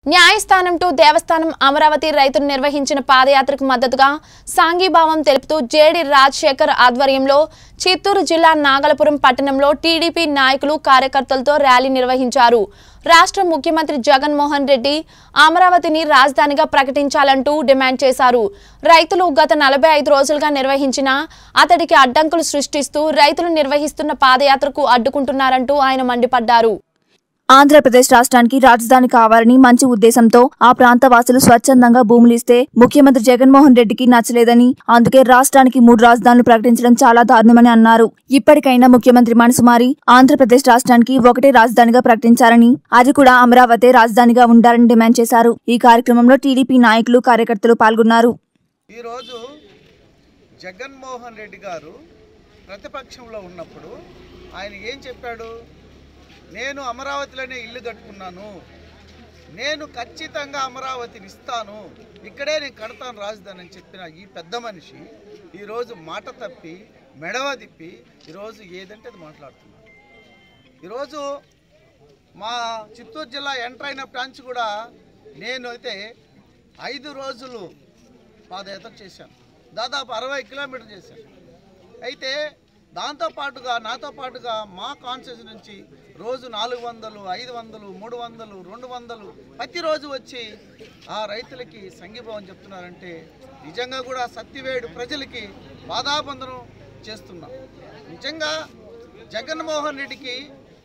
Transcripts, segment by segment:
న్యాయస్థానం టు దేవస్థానం అమరావతి రైతులు నిర్వహించిన పాదయాత్రకు మద్దతుగా సాంఘీభావం తెలుపుతూ జేడి రాజశేఖర్ ఆధ్వర్యంలో చిత్తూరు జిల్లా నాగలపురం పట్టణంలో టీడీపీ నాయకులు కార్యకర్తలతో ర్యాలీ నిర్వహించారు రాష్ట్ర ముఖ్యమంత్రి జగన్మోహన్ రెడ్డి అమరావతిని రాజధానిగా ప్రకటించాలంటూ డిమాండ్ చేశారు రైతులు గత నలభై ఐదు రోజులుగా నిర్వహించిన అతడికి అడ్డంకులు సృష్టిస్తూ రైతులు నిర్వహిస్తున్న పాదయాత్రకు అడ్డుకుంటున్నారంటూ ఆయన మండిపడ్డారు ఆంధ్రప్రదేశ్ రాష్ట్రానికి రాజధాని కావాలని మంచి ఉద్దేశంతో ఆ ప్రాంత వాసులు స్వచ్ఛందంగా భూములు ఇస్తే ముఖ్యమంత్రి జగన్మోహన్ రెడ్డికి నచ్చలేదని అందుకే రాష్ట్రానికి మూడు రాజధానులు ప్రకటించడం చాలా దారుణమని అన్నారు ఇప్పటికైనా ముఖ్యమంత్రి మనసు మారి ఆంధ్రప్రదేశ్ రాష్ట్రానికి ఒకటే రాజధానిగా ప్రకటించారని అది కూడా అమరావతి రాజధానిగా ఉండాలని డిమాండ్ చేశారు ఈ కార్యక్రమంలో టీడీపీ నాయకులు కార్యకర్తలు పాల్గొన్నారు ఈరోజు జగన్మోహన్ రెడ్డి గారు ప్రతిపక్షంలో ఉన్నప్పుడు ఆయన ఏం చెప్పాడు నేను అమరావతిలోనే ఇల్లు కట్టుకున్నాను నేను ఖచ్చితంగా అమరావతిని ఇస్తాను ఇక్కడే నేను కడతాను రాజధాని అని చెప్పిన ఈ పెద్ద మనిషి ఈరోజు మాట తప్పి మెడవ తిప్పి ఈరోజు ఏదంటే అది మాట్లాడుతున్నాడు ఈరోజు మా చిత్తూరు జిల్లా ఎంటర్ అయిన బ్రాంచ్ కూడా నేను అయితే ఐదు రోజులు పాదయాత్ర చేశాను దాదాపు అరవై కిలోమీటర్లు చేశాను అయితే దాంతో పాటుగా నాతో పాటుగా మా కాన్స్టిట్యూషన్ నుంచి రోజు నాలుగు వందలు ఐదు వందలు మూడు వందలు రెండు వందలు ప్రతిరోజు వచ్చి ఆ రైతులకి సంఘీభావం చెప్తున్నారంటే నిజంగా కూడా సత్యవేడు ప్రజలకి బాధాబంధనం చేస్తున్నాం నిజంగా జగన్మోహన్ రెడ్డికి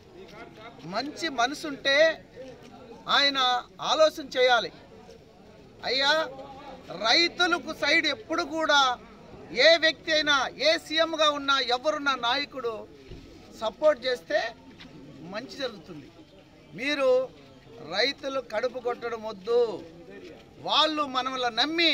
మంచి మనసుంటే ఆయన ఆలోచన చేయాలి అయ్యా రైతులకు సైడ్ ఎప్పుడు కూడా ఏ వ్యక్తి అయినా ఏ సీఎంగా ఉన్నా ఎవరున్న నాయకుడు సపోర్ట్ చేస్తే మంచి జరుగుతుంది మీరు రైతులు కడుపు కొట్టడం వద్దు వాళ్ళు మనల్ని నమ్మి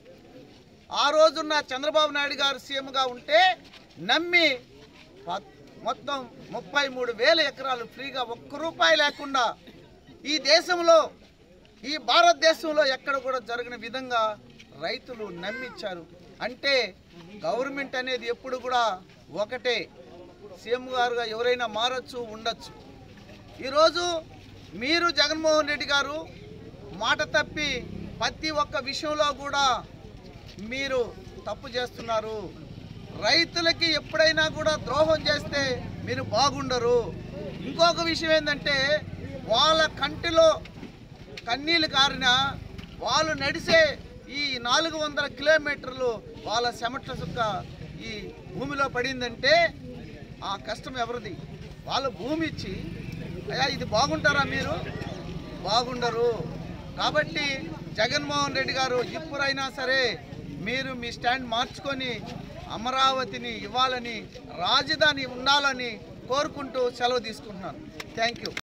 ఆ రోజున్న చంద్రబాబు నాయుడు గారు సీఎంగా ఉంటే నమ్మి ప- మొత్తం ముప్పై మూడు వేల ఎకరాలు ఫ్రీగా ఒక్క రూపాయి లేకుండా ఈ దేశంలో ఈ భారతదేశంలో ఎక్కడ కూడా జరగని విధంగా రైతులు నమ్మిచ్చారు అంటే గవర్నమెంట్ అనేది ఎప్పుడు కూడా ఒకటే సీఎం గారుగా ఎవరైనా మారచ్చు ఉండొచ్చు ఈరోజు మీరు జగన్మోహన్ రెడ్డి గారు మాట తప్పి ప్రతి ఒక్క విషయంలో కూడా మీరు తప్పు చేస్తున్నారు రైతులకి ఎప్పుడైనా కూడా ద్రోహం చేస్తే మీరు బాగుండరు ఇంకొక విషయం ఏంటంటే వాళ్ళ కంటిలో కన్నీళ్ళు కారిన వాళ్ళు నడిసే ఈ నాలుగు వందల కిలోమీటర్లు వాళ్ళ చెమట్ల సుక్క ఈ భూమిలో పడిందంటే ఆ కష్టం ఎవరిది వాళ్ళు భూమి ఇచ్చి అయ్యా ఇది బాగుంటారా మీరు బాగుండరు కాబట్టి జగన్మోహన్ రెడ్డి గారు ఇప్పుడైనా సరే మీరు మీ స్టాండ్ మార్చుకొని అమరావతిని ఇవ్వాలని రాజధాని ఉండాలని కోరుకుంటూ సెలవు తీసుకుంటున్నాను థ్యాంక్ యూ